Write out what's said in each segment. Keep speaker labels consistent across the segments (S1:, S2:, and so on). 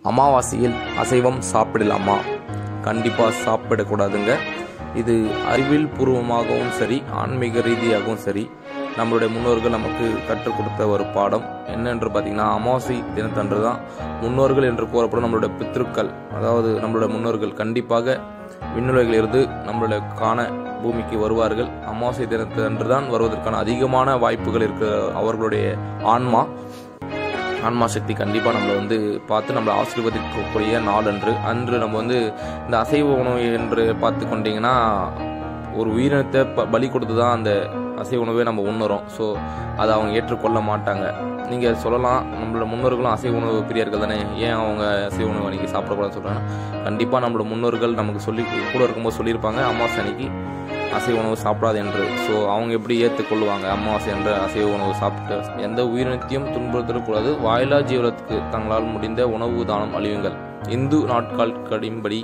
S1: அமாவாசையில் அசைவம் சாப்பிடலாமா கண்டிப்பாக சாப்பிடக்கூடாதுங்க இது அறிவியல் பூர்வமாகவும் சரி ஆன்மீக ரீதியாகவும் சரி நம்மளுடைய முன்னோர்கள் நமக்கு கற்றுக் கொடுத்த ஒரு பாடம் என்னென்று பார்த்தீங்கன்னா அமாவாசை தினத்தன்று தான் முன்னோர்கள் என்று கூறப்படும் நம்மளுடைய பித்ருக்கள் அதாவது நம்மளுடைய முன்னோர்கள் கண்டிப்பாக விண்ணுலகில் இருந்து நம்மளுடைய காண பூமிக்கு வருவார்கள் அமாவாசை தினத்தன்று தான் வருவதற்கான அதிகமான வாய்ப்புகள் இருக்கிற அவர்களுடைய ஆன்மா ஆன்மா சக்தி கண்டிப்பாக நம்மளை வந்து பார்த்து நம்மளை ஆசீர்வதிக்கக்கூடிய நாள் அன்று அன்று நம்ம வந்து இந்த அசைவ உணவு என்று பார்த்து கொண்டீங்கன்னா ஒரு உயிரினத்தை ப பலி கொடுத்து தான் அந்த அசைவ உணவை நம்ம உண்ணுறோம் ஸோ அதை அவங்க ஏற்றுக்கொள்ள மாட்டாங்க நீங்கள் சொல்லலாம் நம்மளோட முன்னோர்களும் அசைவ உணவு பிரியர்கள் தானே ஏன் அவங்க அசைவ உணவு அன்றைக்கி சாப்பிடக்கூடாதுன்னு சொல்கிறாங்க கண்டிப்பாக நம்மளோட முன்னோர்கள் நமக்கு சொல்லி கூட இருக்கும்போது சொல்லியிருப்பாங்க அமாவாசை அன்னைக்கு அசைவ உணவு சாப்பிடாது என்று ஸோ அவங்க எப்படி ஏற்றுக்கொள்வாங்க அமாவாசை என்ற அசைவ உணவு சாப்பிட்டு எந்த உயிரினத்தையும் துன்புறுத்தக்கூடாது வாயிலா ஜீவனத்துக்கு தங்களால் முடிந்த உணவு தானம் அழியுங்கள் இந்து நாட்கால் கடின்படி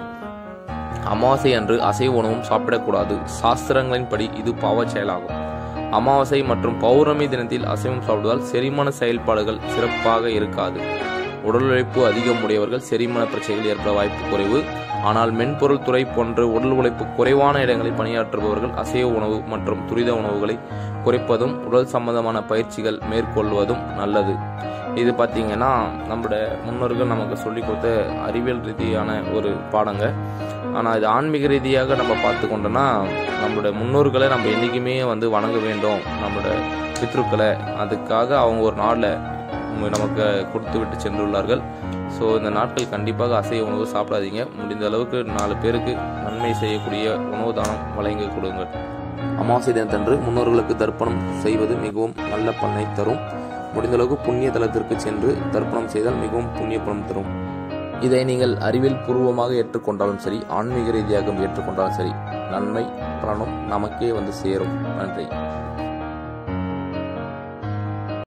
S1: அமாவாசை அன்று அசைவ உணவும் சாப்பிடக்கூடாது சாஸ்திரங்களின்படி இது பாவச் செயலாகும் அமாவாசை மற்றும் பௌர்ணமி தினத்தில் அசைவம் சாப்பிடுவதால் செரிமான செயல்பாடுகள் சிறப்பாக இருக்காது உடல் உழைப்பு அதிகம் உடையவர்கள் செரிமான பிரச்சனைகள் ஏற்பட வாய்ப்பு குறைவு ஆனால் மென்பொருள் துறை போன்ற உடல் உழைப்பு குறைவான இடங்களில் பணியாற்றுபவர்கள் அசைவ உணவு மற்றும் துரித உணவுகளை குறைப்பதும் உடல் சம்பந்தமான பயிற்சிகள் மேற்கொள்வதும் நல்லது இது பார்த்தீங்கன்னா நம்மளுடைய முன்னோர்கள் நமக்கு சொல்லி கொடுத்த அறிவியல் ரீதியான ஒரு பாடங்க ஆனால் இது ஆன்மீக ரீதியாக நம்ம பார்த்து கொண்டோன்னா நம்மளுடைய முன்னோர்களை நம்ம என்றைக்குமே வந்து வணங்க வேண்டும் நம்மளோட பித்ருக்களை அதுக்காக அவங்க ஒரு நாளில் நமக்கு கொடுத்து விட்டு சென்றுள்ளார்கள் ஸோ இந்த நாட்கள் கண்டிப்பாக அசைவ உணவு சாப்பிடாதீங்க முடிந்த அளவுக்கு நாலு பேருக்கு நன்மை செய்யக்கூடிய உணவு தானம் வழங்கி கொடுங்கள் அமாவாசை தினத்தன்று முன்னோர்களுக்கு தர்ப்பணம் செய்வது மிகவும் நல்ல பலனை தரும் முடிந்த அளவுக்கு புண்ணிய தலத்திற்கு சென்று தர்ப்பணம் செய்தால் மிகவும் புண்ணிய பலன் தரும் இதை நீங்கள் அறிவியல் பூர்வமாக ஏற்றுக்கொண்டாலும் சரி ஆன்மீக ரீதியாக ஏற்றுக்கொண்டாலும் சரி நன்மை பலனும் நமக்கே வந்து சேரும் நன்றி